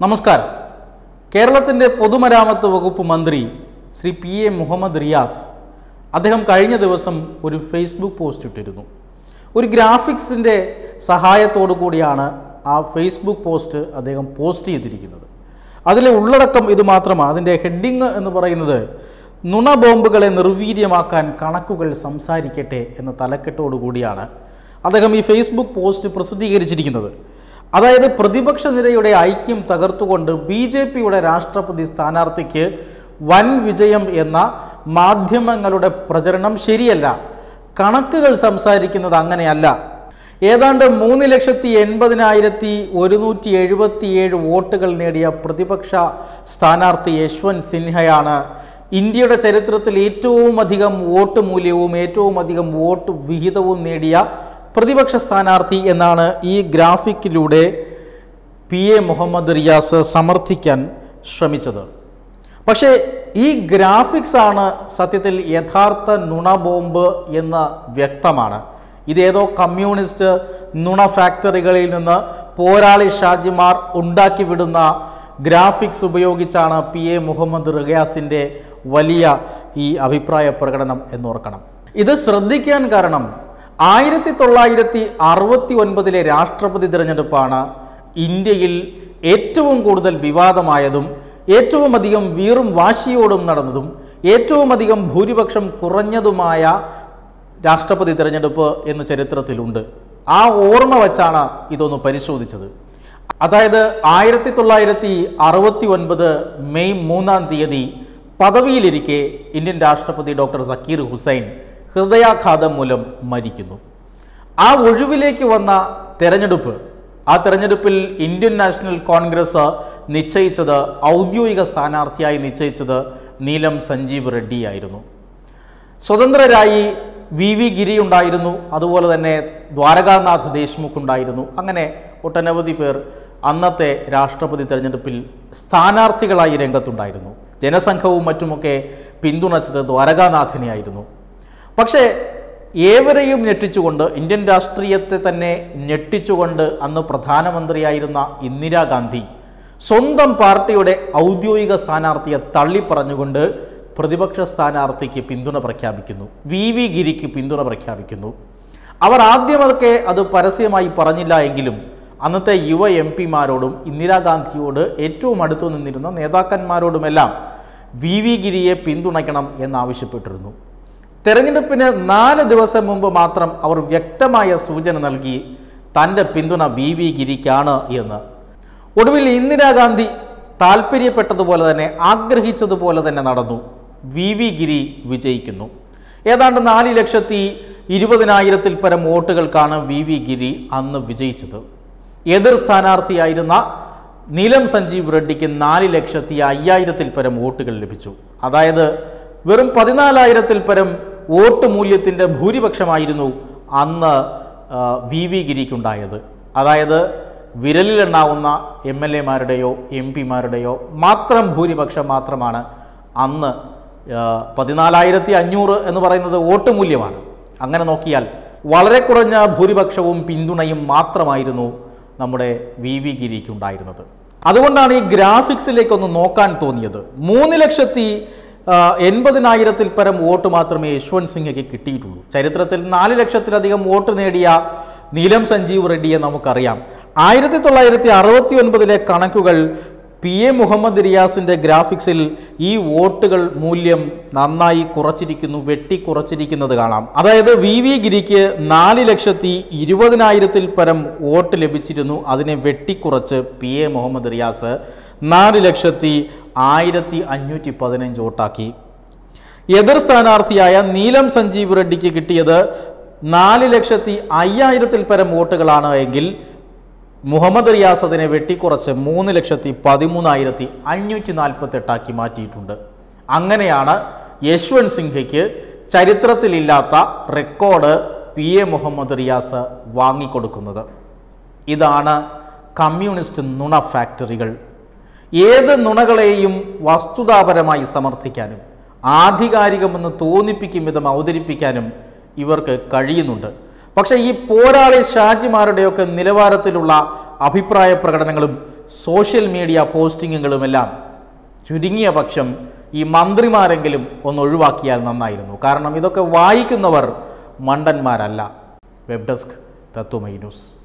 നമസ്കാരം കേരളത്തിൻ്റെ പൊതുമരാമത്ത് വകുപ്പ് മന്ത്രി ശ്രീ പി എ മുഹമ്മദ് റിയാസ് അദ്ദേഹം കഴിഞ്ഞ ദിവസം ഒരു ഫേസ്ബുക്ക് പോസ്റ്റ് ഇട്ടിരുന്നു ഒരു ഗ്രാഫിക്സിൻ്റെ സഹായത്തോടു കൂടിയാണ് ആ ഫേസ്ബുക്ക് പോസ്റ്റ് അദ്ദേഹം പോസ്റ്റ് ചെയ്തിരിക്കുന്നത് അതിലെ ഉള്ളടക്കം ഇത് മാത്രമാണ് അതിൻ്റെ ഹെഡിങ് എന്ന് പറയുന്നത് നുണ ബോംബുകളെ നിർവീര്യമാക്കാൻ കണക്കുകൾ സംസാരിക്കട്ടെ എന്ന തലക്കെട്ടോടു കൂടിയാണ് അദ്ദേഹം ഈ ഫേസ്ബുക്ക് പോസ്റ്റ് പ്രസിദ്ധീകരിച്ചിരിക്കുന്നത് അതായത് പ്രതിപക്ഷ നിരയുടെ ഐക്യം തകർത്തുകൊണ്ട് ബി ജെ പിയുടെ രാഷ്ട്രപതി സ്ഥാനാർത്ഥിക്ക് വൻ വിജയം എന്ന മാധ്യമങ്ങളുടെ പ്രചരണം ശരിയല്ല കണക്കുകൾ സംസാരിക്കുന്നത് അങ്ങനെയല്ല ഏതാണ്ട് മൂന്ന് ലക്ഷത്തി എൺപതിനായിരത്തി ഒരുന്നൂറ്റി എഴുപത്തിയേഴ് വോട്ടുകൾ നേടിയ പ്രതിപക്ഷ സ്ഥാനാർത്ഥി യശ്വന്ത് സിൻഹയാണ് ഇന്ത്യയുടെ ചരിത്രത്തിൽ ഏറ്റവും അധികം വോട്ട് മൂല്യവും ഏറ്റവും അധികം വോട്ട് വിഹിതവും നേടിയ പ്രതിപക്ഷ സ്ഥാനാർത്ഥി എന്നാണ് ഈ ഗ്രാഫിക്കിലൂടെ പി എ മുഹമ്മദ് റിയാസ് സമർത്ഥിക്കാൻ ശ്രമിച്ചത് പക്ഷേ ഈ ഗ്രാഫിക്സ് ആണ് സത്യത്തിൽ യഥാർത്ഥ നുണ ബോംബ് എന്ന് വ്യക്തമാണ് ഇതേതോ കമ്മ്യൂണിസ്റ്റ് നുണ ഫാക്ടറികളിൽ നിന്ന് പോരാളി ഷാജിമാർ ഉണ്ടാക്കി വിടുന്ന ഗ്രാഫിക്സ് ഉപയോഗിച്ചാണ് പി എ മുഹമ്മദ് റിയാസിൻ്റെ വലിയ ഈ അഭിപ്രായ പ്രകടനം എന്നോർക്കണം ഇത് ശ്രദ്ധിക്കാൻ കാരണം ആയിരത്തി തൊള്ളായിരത്തി അറുപത്തി ഒൻപതിലെ രാഷ്ട്രപതി തിരഞ്ഞെടുപ്പാണ് ഇന്ത്യയിൽ ഏറ്റവും കൂടുതൽ വിവാദമായതും ഏറ്റവും അധികം വീറും വാശിയോടും നടന്നതും ഏറ്റവും അധികം ഭൂരിപക്ഷം കുറഞ്ഞതുമായ രാഷ്ട്രപതി തിരഞ്ഞെടുപ്പ് എന്ന് ചരിത്രത്തിലുണ്ട് ആ ഓർമ്മ വച്ചാണ് ഇതൊന്ന് പരിശോധിച്ചത് അതായത് ആയിരത്തി തൊള്ളായിരത്തി അറുപത്തി ഒൻപത് മെയ് മൂന്നാം തീയതി പദവിയിലിരിക്കെ ഇന്ത്യൻ രാഷ്ട്രപതി ഡോക്ടർ സക്കീർ ഹുസൈൻ ഹൃദയാഘാതം മൂലം മരിക്കുന്നു ആ ഒഴിവിലേക്ക് വന്ന തെരഞ്ഞെടുപ്പ് ആ തെരഞ്ഞെടുപ്പിൽ ഇന്ത്യൻ നാഷണൽ കോൺഗ്രസ് നിശ്ചയിച്ചത് ഔദ്യോഗിക സ്ഥാനാർത്ഥിയായി നിശ്ചയിച്ചത് നീലം സഞ്ജീവ് റെഡ്ഡിയായിരുന്നു സ്വതന്ത്രരായി വി വി ഗിരി ഉണ്ടായിരുന്നു അതുപോലെ തന്നെ ദ്വാരകാനാഥ് ദേശ്മുഖ് ഉണ്ടായിരുന്നു അങ്ങനെ ഒട്ടനവധി പേർ അന്നത്തെ രാഷ്ട്രപതി തെരഞ്ഞെടുപ്പിൽ സ്ഥാനാർത്ഥികളായി രംഗത്തുണ്ടായിരുന്നു ജനസംഘവും മറ്റുമൊക്കെ പിന്തുണച്ചത് ദ്വാരകാനാഥിനെയായിരുന്നു പക്ഷേ ഏവരെയും ഞെട്ടിച്ചുകൊണ്ട് ഇന്ത്യൻ രാഷ്ട്രീയത്തെ തന്നെ ഞെട്ടിച്ചുകൊണ്ട് അന്ന് പ്രധാനമന്ത്രിയായിരുന്ന ഇന്ദിരാഗാന്ധി സ്വന്തം പാർട്ടിയുടെ ഔദ്യോഗിക സ്ഥാനാർത്ഥിയെ തള്ളിപ്പറഞ്ഞുകൊണ്ട് പ്രതിപക്ഷ സ്ഥാനാർത്ഥിക്ക് പിന്തുണ പ്രഖ്യാപിക്കുന്നു വി വി ഗിരിക്ക് പിന്തുണ പ്രഖ്യാപിക്കുന്നു അവർ ആദ്യമൊക്കെ അത് പരസ്യമായി പറഞ്ഞില്ല എങ്കിലും അന്നത്തെ യുവ എം പിമാരോടും ഇന്ദിരാഗാന്ധിയോട് ഏറ്റവും അടുത്തു നിന്നിരുന്ന നേതാക്കന്മാരോടുമെല്ലാം വി വി ഗിരിയെ പിന്തുണയ്ക്കണം എന്നാവശ്യപ്പെട്ടിരുന്നു തെരഞ്ഞെടുപ്പിന് നാല് ദിവസം മുമ്പ് മാത്രം അവർ വ്യക്തമായ സൂചന നൽകി തൻ്റെ പിന്തുണ വി വി ഗിരിക്കാണ് എന്ന് ഒടുവിൽ ഇന്ദിരാഗാന്ധി താല്പര്യപ്പെട്ടതുപോലെ തന്നെ ആഗ്രഹിച്ചതുപോലെ തന്നെ നടന്നു വി വി ഗിരി വിജയിക്കുന്നു ഏതാണ്ട് നാല് ലക്ഷത്തി ഇരുപതിനായിരത്തിൽ പരം വോട്ടുകൾക്കാണ് വി വി ഗിരി അന്ന് വിജയിച്ചത് എതിർ സ്ഥാനാർത്ഥിയായിരുന്ന നീലം സഞ്ജീവ് റെഡ്ഡിക്ക് നാല് ലക്ഷത്തി അയ്യായിരത്തിൽ പരം വോട്ടുകൾ ലഭിച്ചു അതായത് വെറും പതിനാലായിരത്തിൽ പരം വോട്ട് മൂല്യത്തിൻ്റെ ഭൂരിപക്ഷമായിരുന്നു അന്ന് ആ, വി വി ഗിരിക്കുണ്ടായത് അതായത് വിരലിലെണ്ണാവുന്ന എം എൽ എമാരുടെയോ എം പിമാരുടെയോ മാത്രം ഭൂരിപക്ഷം മാത്രമാണ് അന്ന് ആ, പതിനാലായിരത്തി അഞ്ഞൂറ് എന്ന് പറയുന്നത് വോട്ട് മൂല്യമാണ് അങ്ങനെ നോക്കിയാൽ വളരെ കുറഞ്ഞ ഭൂരിപക്ഷവും പിന്തുണയും മാത്രമായിരുന്നു നമ്മുടെ വി വി ഗിരിക്കുണ്ടായിരുന്നത് അതുകൊണ്ടാണ് ഈ ഗ്രാഫിക്സിലേക്കൊന്ന് നോക്കാൻ തോന്നിയത് മൂന്ന് ലക്ഷത്തി ആ, എൺപതിനായിരത്തിൽ പരം വോട്ട് മാത്രമേ യശ്വന്ത് സിംഗയ്ക്ക് കിട്ടിയിട്ടുള്ളൂ ചരിത്രത്തിൽ നാല് ലക്ഷത്തിലധികം വോട്ട് നേടിയ നീലം സഞ്ജീവ് റെഡ്ഡിയെ നമുക്കറിയാം ആയിരത്തി തൊള്ളായിരത്തി അറുപത്തി ഒൻപതിലെ കണക്കുകൾ പി എ മുഹമ്മദ് റിയാസിൻ്റെ ഗ്രാഫിക്സിൽ ഈ വോട്ടുകൾ മൂല്യം നന്നായി കുറച്ചിരിക്കുന്നു വെട്ടി കുറച്ചിരിക്കുന്നത് കാണാം അതായത് വി വി ഗിരിക്ക് നാല് ലക്ഷത്തി ഇരുപതിനായിരത്തിൽ പരം വോട്ട് ലഭിച്ചിരുന്നു അതിനെ വെട്ടിക്കുറച്ച് പി എ മുഹമ്മദ് റിയാസ് നാല് ലക്ഷത്തി ആയിരത്തി അഞ്ഞൂറ്റി പതിനഞ്ച് വോട്ടാക്കി എതിർ സ്ഥാനാർത്ഥിയായ നീലം സഞ്ജീവ് റെഡ്ഡിക്ക് കിട്ടിയത് നാല് ലക്ഷത്തി അയ്യായിരത്തിൽ പരം വോട്ടുകളാണ് എങ്കിൽ മുഹമ്മദ് റിയാസ് അതിനെ വെട്ടിക്കുറച്ച് മൂന്ന് ലക്ഷത്തി പതിമൂന്നായിരത്തി അഞ്ഞൂറ്റി നാൽപ്പത്തെട്ടാക്കി മാറ്റിയിട്ടുണ്ട് അങ്ങനെയാണ് യശ്വന്ത് സിൻഹയ്ക്ക് ചരിത്രത്തിലില്ലാത്ത record P A Muhammad Riyas വാങ്ങിക്കൊടുക്കുന്നത് ഇതാണ് കമ്മ്യൂണിസ്റ്റ് നുണ ഫാക്ടറികൾ ഏത് നുണകളെയും വസ്തുതാപരമായി സമർത്ഥിക്കാനും ആധികാരികമെന്ന് തോന്നിപ്പിക്കും വിധം അവതരിപ്പിക്കാനും ഇവർക്ക് കഴിയുന്നുണ്ട് പക്ഷേ ഈ പോരാളി ഷാജിമാരുടെയൊക്കെ നിലവാരത്തിലുള്ള അഭിപ്രായ പ്രകടനങ്ങളും സോഷ്യൽ മീഡിയ പോസ്റ്റിങ്ങുകളുമെല്ലാം ചുരുങ്ങിയ പക്ഷം ഈ മന്ത്രിമാരെങ്കിലും ഒന്ന് ഒഴിവാക്കിയാൽ നന്നായിരുന്നു കാരണം ഇതൊക്കെ വായിക്കുന്നവർ മണ്ടന്മാരല്ല വെബ് ഡെസ്ക് തത്വമൈ ന്യൂസ്